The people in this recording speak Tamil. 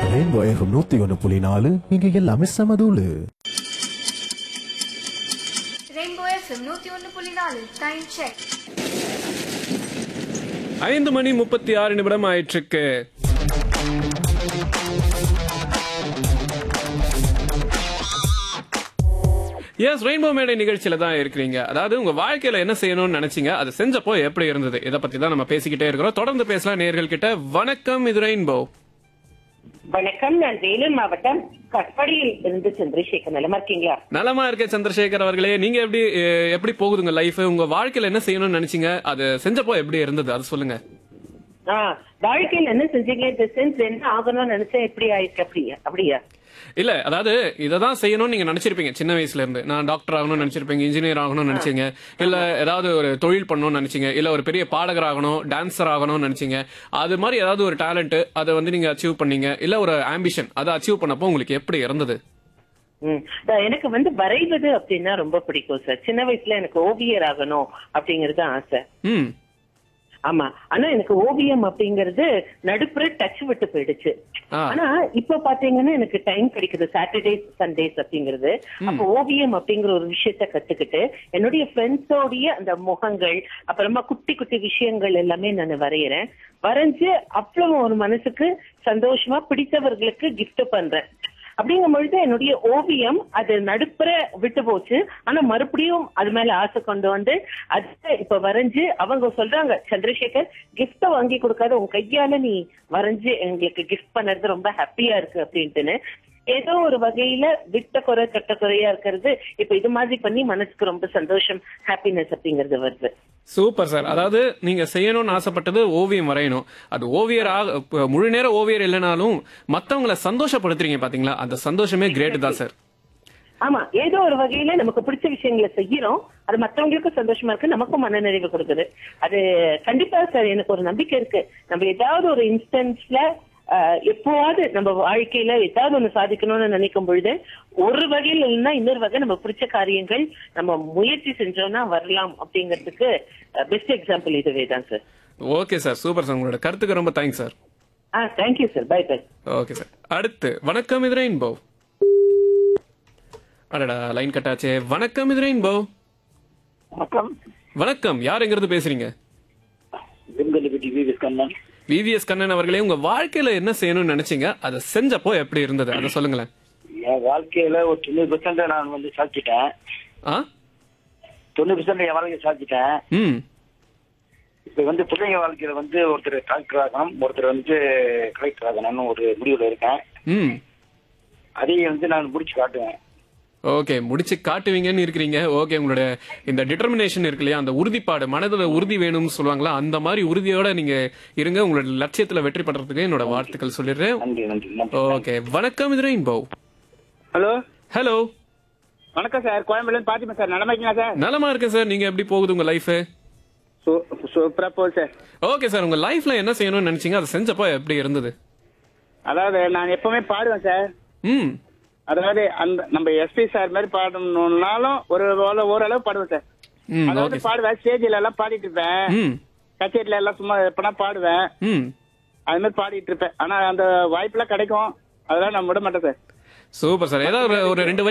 ரெயின்போ எஃப்எம் நூத்தி ஒன்னு புள்ளி நாலு இங்க எல்லாமே சமதூளு ரெயின்போ எஃப்எம் நூத்தி ஒன்று புள்ளி நாலு டைம் செக் ஐந்து மணி முப்பத்தி ஆறு நிமிடம் ஆயிற்றுக்கு எஸ் ரெயின்போ மேடை நிகழ்ச்சியில தான் இருக்கிறீங்க அதாவது உங்க வாழ்க்கையில என்ன செய்யணும்னு நினைச்சீங்க அதை செஞ்சப்போ எப்படி இருந்தது இதை பத்தி தான் நம்ம பேசிக்கிட்டே இருக்கிறோம் தொடர்ந்து பேசலாம் நேர்கள் கிட்ட வணக்கம் இது ரெயின்போ வணக்கம் நான் வேலூர் மாவட்டம் கட்படியில் இருந்து சந்திரசேகர் நலமா இருக்கீங்களா நலமா இருக்க சந்திரசேகர் அவர்களே நீங்க எப்படி அஹ், எப்படி போகுதுங்க லைஃப் உங்க வாழ்க்கையில என்ன செய்யணும்னு நினைச்சீங்க அது செஞ்சப்போ எப்படி இருந்தது அது சொல்லுங்க ஆ வாழ்க்கையில் என்ன செஞ்சீங்க இந்த சென்ஸ் என்ன ஆகணும்னு நினைச்சேன் எப்படி ஆயிருக்கு அப்படியா அப்படியா இல்ல அதாவது இததான் செய்யணும்னு நீங்க நினைச்சிருப்பீங்க சின்ன வயசுல இருந்து நான் டாக்டர் ஆகணும்னு நினைச்சிருப்பீங்க இன்ஜினியர் ஆகணும்னு நினைச்சீங்க இல்ல ஏதாவது ஒரு தொழில் பண்ணணும்னு நினைச்சீங்க இல்ல ஒரு பெரிய பாடகர் ஆகணும் டான்சர் ஆகணும்னு நினைச்சீங்க அது மாதிரி ஏதாவது ஒரு டேலண்ட் அதை வந்து நீங்க அச்சீவ் பண்ணீங்க இல்ல ஒரு ஆம்பிஷன் அதை அச்சீவ் பண்ணப்போ உங்களுக்கு எப்படி இருந்தது ம். நான் எனக்கு வந்து வரைவது அப்படின்னா ரொம்ப பிடிக்கும் சார் சின்ன வயசுல எனக்கு ஓவியர் ஆகணும் அப்படிங்கறது ஆசை ம் ஆமா ஆனா எனக்கு ஓவியம் அப்படிங்கறது நடுப்புற டச் விட்டு போயிடுச்சு ஆ. ஆனா இப்ப பாத்தீங்கன்னா எனக்கு டைம் கிடைக்குது சாட்டர்டேஸ் சண்டேஸ் அப்படிங்கிறது அப்ப ஓவியம் அப்படிங்கிற ஒரு விஷயத்த கத்துக்கிட்டு என்னுடைய ஃப்ரெண்ட்ஸோடைய அந்த முகங்கள் அப்புறமா குட்டி குட்டி விஷயங்கள் எல்லாமே நான் வரையறேன் வரைஞ்சு அப்புறம் ஒரு மனசுக்கு சந்தோஷமா பிடித்தவர்களுக்கு gift பண்றேன் அப்படிங்கும் பொழுது என்னுடைய ஓவியம் அது நடுப்புற விட்டு போச்சு ஆனா மறுபடியும் அது மேல ஆசை கொண்டு வந்து அது இப்ப வரைஞ்சு அவங்க சொல்றாங்க சந்திரசேகர் gift வாங்கி கொடுக்காத உன் கையால நீ வரைஞ்சு எங்களுக்கு கிஃப்ட் பண்ணது ரொம்ப ஹாப்பியா இருக்கு அப்படின்ட்டுன்னு ஏதோ ஒரு வகையில விட்ட குறை கட்ட குறையா இருக்கிறது இப்ப இது மாதிரி பண்ணி மனசுக்கு ரொம்ப சந்தோஷம் ஹாப்பினஸ் அப்படிங்கிறது வருது சூப்பர் சார் அதாவது நீங்க செய்யணும்னு ஆசைப்பட்டது ஓவியம் வரையணும் அது ஓவியர் ஆக இப்ப முழு நேர ஓவியர் இல்லைனாலும் மத்தவங்கள சந்தோஷப்படுத்துறீங்க பாத்தீங்களா அந்த சந்தோஷமே கிரேட் தான் சார் ஆமா ஏதோ ஒரு வகையில நமக்கு பிடிச்ச விஷயங்களை செய்யறோம் அது மத்தவங்களுக்கும் சந்தோஷமா இருக்கு நமக்கும் மனநிறைவு கொடுக்குது அது கண்டிப்பா சார் எனக்கு ஒரு நம்பிக்கை இருக்கு நம்ம ஏதாவது ஒரு இன்ஸ்டன்ஸ்ல எப்போவாவது நம்ம வாழ்க்கையில ஏதாவது ஒண்ணு சாதிக்கணும்னு நினைக்கும் பொழுது ஒரு வகையில் இல்லைன்னா இன்னொரு வகை நம்ம பிடிச்ச காரியங்கள் நம்ம முயற்சி செஞ்சோம்னா வரலாம் அப்படிங்கிறதுக்கு பெஸ்ட் எக்ஸாம்பிள் இதுவே தான் sir okay sir super sir உங்களோட கருத்துக்கு ரொம்ப தேங்க்ஸ் சார் ஆ thank you sir bye bye okay sir அடுத்து வணக்கம் இது ரெயின்போ அடடா லைன் கட்டாச்சே வணக்கம் இது ரெயின்போ வணக்கம் வணக்கம் யார் எங்கிருந்து பேசுறீங்க வெங்கலபதி விவேக் கண்ணன் விவிஎஸ் கண்ணன் அவர்களே உங்க வாழ்க்கையில என்ன செய்யணும்னு நினைச்சீங்க அதை செஞ்சப்போ எப்படி இருந்தது அதை சொல்லுங்களேன் என் வாழ்க்கையில ஒரு தொண்ணூறு பெர்சென்ட் நான் வந்து சாதிச்சிட்டேன் ஆ தொண்ணூறு பெர்சென்ட் என் வாழ்க்கையை சாதிச்சிட்டேன் ம் இப்ப வந்து பிள்ளைங்க வாழ்க்கையில வந்து ஒருத்தர் டாக்டர் ஆகணும் ஒருத்தர் வந்து கலெக்டர் ஆகணும்னு ஒரு முடிவுல இருக்கேன் ம் அதையும் வந்து நான் முடிச்சு காட்டுவேன் ஓகே முடிச்சு காட்டுவீங்கன்னு இருக்கிறீங்க ஓகே உங்களோட இந்த டிட்டர்மினேஷன் இருக்கு இல்லையா அந்த உறுதிப்பாடு மனதுல உறுதி வேணும்னு சொல்லுவாங்களா அந்த மாதிரி உறுதியோட நீங்க இருங்க உங்களோட லட்சியத்துல வெற்றி பண்றதுக்கு என்னோட வாழ்த்துக்கள் சொல்லிடுறேன் நன்றி நன்றி நன்றி ஓகே வணக்கம் இது ரெயின்போ ஹலோ ஹலோ வணக்கம் சார் கோயம்புல பாத்திமா சார் நலமா இருக்கீங்களா சார் நலமா இருக்கேன் சார் நீங்க எப்படி போகுது உங்க லைஃப் சூ- சூப்பரா போகுது சார் ஓகே சார் உங்க லைஃப்ல என்ன செய்யணும்னு நினைச்சீங்க அதை செஞ்சப்போ எப்படி இருந்தது அதாவது நான் எப்பவுமே பாடுவேன் சார் ம் அதாவது அந்த நம்ம எஸ்பி சார் மாதிரி பாடணும்னாலும் ஒரு ஓர- ஓரளவு பாடுவேன் சார் ம் அதாவது ஓகே பாடுவேன் ஸ்டேஜ்ல எல்லாம் பாடிட்டு இருப்பேன் ம் கச்சேரியில எல்லாம் சும்மா எப்பனா பாடுவேன் ம் அது மாதிரி பாடிட்டு இருப்பேன் ஆனா அந்த வாய்ப்பெல்லாம் கிடைக்கும் அதெல்லாம் நான் விட மாட்டேன் சார் சூப்பர் சார் ஏதாவது ஒரு- ஒரு ரெண்டு வரி